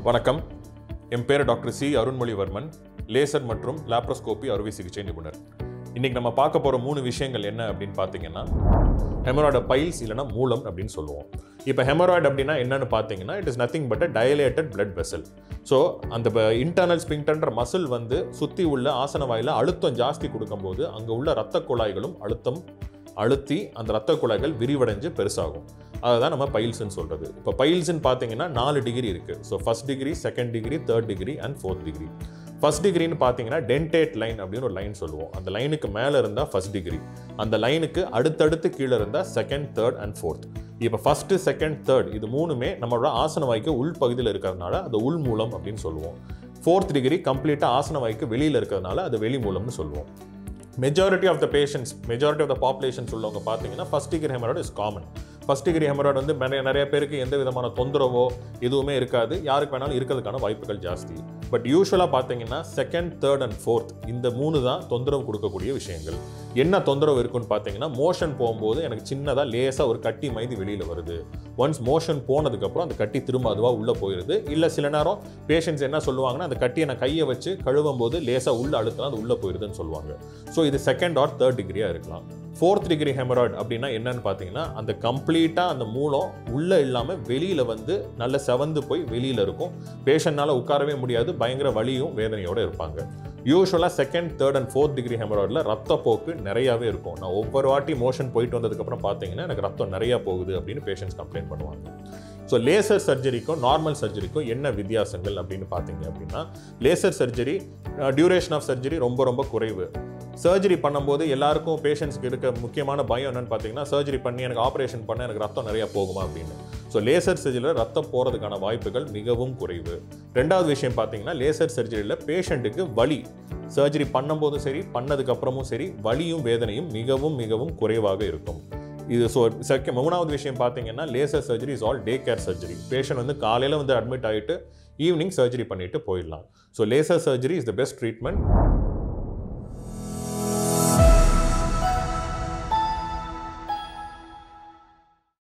வணக்கம் என் பேர் டாக்டர் சி அருண்மொழிவர்மன் லேசர் மற்றும் லாப்ரோஸ்கோபி அறுவை சிகிச்சை நிபுணர் இன்னைக்கு நம்ம பார்க்க போகிற மூணு விஷயங்கள் என்ன அப்படின்னு பார்த்தீங்கன்னா ஹெமராய்டு பைல்ஸ் இல்லைனா மூலம் அப்படின்னு சொல்லுவோம் இப்போ ஹெமராய்டு அப்படின்னா என்னன்னு பார்த்தீங்கன்னா it is nothing but uh dilated blood vessel so அந்த இன்டர்னல் ஸ்பிங்டர்ன்ற மசில் வந்து சுற்றி உள்ள ஆசன வாயில அழுத்தம் ஜாஸ்தி கொடுக்கும்போது அங்கே உள்ள ரத்த குழாய்களும் அழுத்தம் அழுத்தி அந்த ரத்த குழாய்கள் விரிவடைஞ்சு பெருசாகும் அதுதான் நம்ம பைல்ஸ்னு சொல்கிறது இப்போ பைல்ஸ்னு பார்த்தீங்கன்னா நாலு டிகிரி இருக்குது so first degree second degree third degree and fourth degree first டிகிரின்னு பார்த்தீங்கன்னா டென்டேட் லைன் அப்படின்னு ஒரு லைன் சொல்லுவோம் அந்த லைனுக்கு மேலே இருந்தால் ஃபர்ஸ்ட் டிகிரி அந்த லைனுக்கு அடுத்தடுத்து கீழே இருந்தால் செகண்ட் தேர்ட் அண்ட் ஃபோர்த் இப்போ ஃபஸ்ட்டு செகண்ட் தேர்ட் இது மூணுமே நம்மளோட ஆசன வாய்க்கு உள் பகுதியில் இருக்கிறதுனால அது உள் மூலம் அப்படின்னு சொல்லுவோம் ஃபோர்த் டிகிரி கம்ப்ளீட்டாக ஆசன வாய்க்கு வெளியில் இருக்கிறதுனால அது வெளி மூலம்னு சொல்லுவோம் majority of the patients majority of the populations உள்ளவங்க பார்த்தீங்கன்னா first degree haemorrhoid is common first degree haemorrhoid வந்து நிறைய நிறைய பேருக்கு எந்த விதமான தொந்தரவோ எதுவுமே இருக்காது யாருக்கு வேணாலும் இருக்கிறதுக்கான வாய்ப்புகள் ஜாஸ்தி பட் யூஸ்வலாக பார்த்தீங்கன்னா செகண்ட் தேர்ட் அண்ட் ஃபோர்த் இந்த மூணு தான் தொந்தரவு கொடுக்கக்கூடிய விஷயங்கள் என்ன தொந்தரவு இருக்குன்னு பார்த்தீங்கன்னா மோஷன் போகும்போது எனக்கு சின்னதாக லேசாக ஒரு கட்டி மைதி வெளியில் வருது ஒன்ஸ் மோஷன் போனதுக்கப்புறம் அந்த கட்டி திரும்ப அதுவாக உள்ளே போயிடுது இல்லை சில நேரம் பேஷண்ட்ஸ் என்ன சொல்லுவாங்கன்னா அந்த கட்டியை நான் கையை வச்சு கழுவும் போது லேசாக உள்ள அழுத்தினா அது உள்ளே போயிடுதுன்னு சொல்லுவாங்க ஸோ இது செகண்ட் ஆர் தேர்ட் டிகிரியாக இருக்கலாம் ஃபோர்த் டிகிரி ஹெமராய்டு அப்படின்னா என்னன்னு பார்த்தீங்கன்னா அந்த கம்ப்ளீட்டாக அந்த மூலம் உள்ளே இல்லாமல் வெளியில் வந்து நல்ல செவந்து போய் வெளியில் இருக்கும் பேஷண்ட்னால உட்காரவே முடியாது பயங்கர வலியும் வேதனையோடு இருப்பாங்க யூஸ்வலாக second third and fourth degree ஹெமராய்டில் ரத்தப்போக்கு நிறையாவே இருக்கும் நான் ஒவ்வொரு வாட்டி மோஷன் போயிட்டு வந்ததுக்கப்புறம் பார்த்தீங்கன்னா எனக்கு ரத்தம் நிறையா போகுது அப்படின்னு பேஷண்ட்ஸ் கம்ப்ளைண்ட் பண்ணுவாங்க ஸோ லேசர் சர்ஜரிக்கும் நார்மல் சர்ஜரிக்கும் என்ன வித்தியாசங்கள் அப்படின்னு பார்த்தீங்க அப்படின்னா laser surgery duration of surgery ரொம்ப ரொம்ப குறைவு சர்ஜரி பண்ணும்போது எல்லாருக்கும் பேஷண்ட்ஸ்க்கு இருக்க முக்கியமான பயம் என்னன்னு பார்த்தீங்கன்னா சர்ஜரி பண்ணி எனக்கு ஆப்ரேஷன் பண்ண எனக்கு ரத்தம் நிறைய போகுமா அப்படின்னு ஸோ லேசர் சர்ஜரியில் ரத்தம் போகிறதுக்கான வாய்ப்புகள் மிகவும் குறைவு ரெண்டாவது விஷயம் பார்த்தீங்கன்னா லேசர் சர்ஜரியில் பேஷண்ட்டுக்கு வலி சர்ஜரி பண்ணும்போதும் சரி பண்ணதுக்கப்புறமும் சரி வலியும் வேதனையும் மிகவும் மிகவும் குறைவாக இருக்கும் இது ஸோ செகண்ட் மூணாவது விஷயம் பார்த்தீங்கன்னா laser surgery is all day care surgery patient வந்து காலையில் வந்து அட்மிட் ஆகிட்டு ஈவினிங் சர்ஜரி பண்ணிட்டு போயிடலாம் so laser surgery is the best treatment